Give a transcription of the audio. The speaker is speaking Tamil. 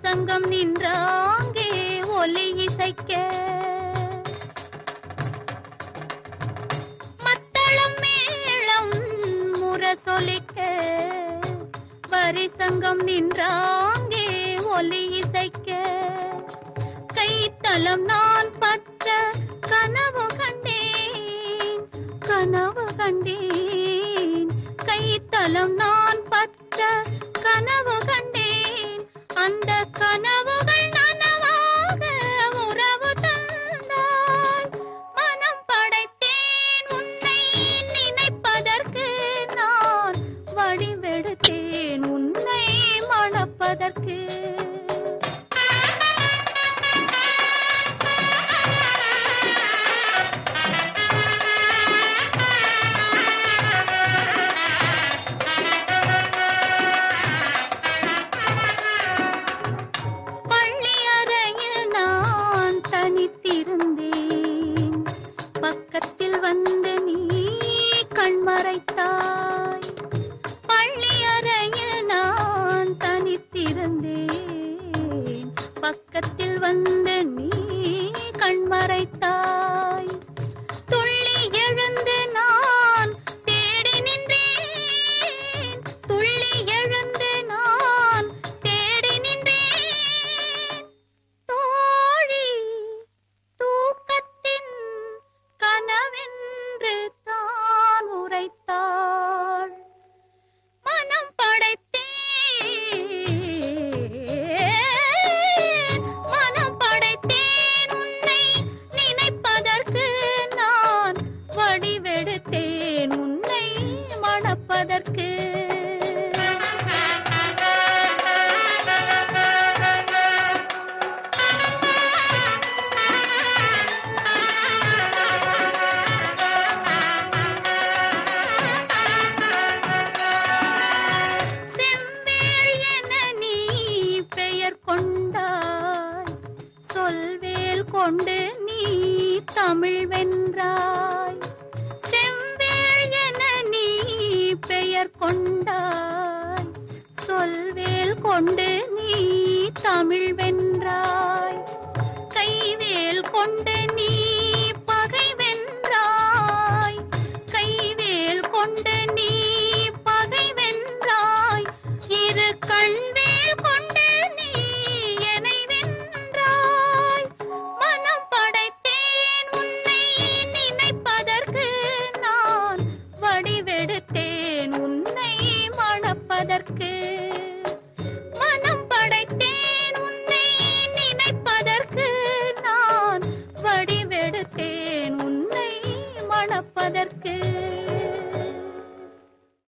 வரிசங்கம் நின்றாங்கே ஒலி இசைக்க மத்தளம் மேளம் முரசொலிக்க வரிசங்கம் நின்றாங்கே ஒலி இசைக்க கைத்தலம் நான் பற்ற கனவு கண்டேன் கனவு கண்டேன் கைத்தலம் நான் பற்ற கனவு கண்டேன் அந்த கனவுகள் நனவாக உறவு தந்தாய் மனம் படைத்தேன் உன்னை நினைப்பதற்கு நான் வடிவெடுத்தேன் உன்னை மணப்பதற்கு பள்ளி அறையில் நான் தனித்திருந்தேன் பக்கத்தில் வந்து நீ கண்மறைத்தாய் பள்ளி அறையில் நான் தனித்திருந்தேன் பக்கத்தில் வந்து நீ கண்மறைத்தாய் துள்ளி எழுந்து நான் தேடி நின்றேன் துள்ளி எழுந்து நான் தேடி நின்றேன் தோழி தூக்கத்தின் கனவென்று தான் உரைத்தாள் மனம் படைத்தேன் மனம் படைத்தேன் உன்னை நினைப்பதற்கு நான் வடிவெடுத்தேன் உன்னை மணப்பதற்கு செவ்வேள் என நீ பெயர் கொண்டாய் சொல்வேல் கொண்டு நீ தமிழ் வென்றாய் செவ்வேள் என நீ பெயர் கொண்டாய் சொல்வேல் கொண்டு நீ தமிழ் வென்றாய் கைவேல் கொண்டு நீ பகை வென்றாய் கைவேல் கொண்டு நீ பகை வென்றாய் இரு கண்வேல் கொண்டு நீ என்னை வென்றாய் மனம் படைத்தேன் உன்னை நினைப்பதற்கு நான் வடிவெடுத்தேன் உன்னை மணப்பதற்கு மனம் படைத்தேன் உன்னை நினைப்பதற்கு நான் வடிவெடுத்தேன் உன்னை மணப்பதற்கு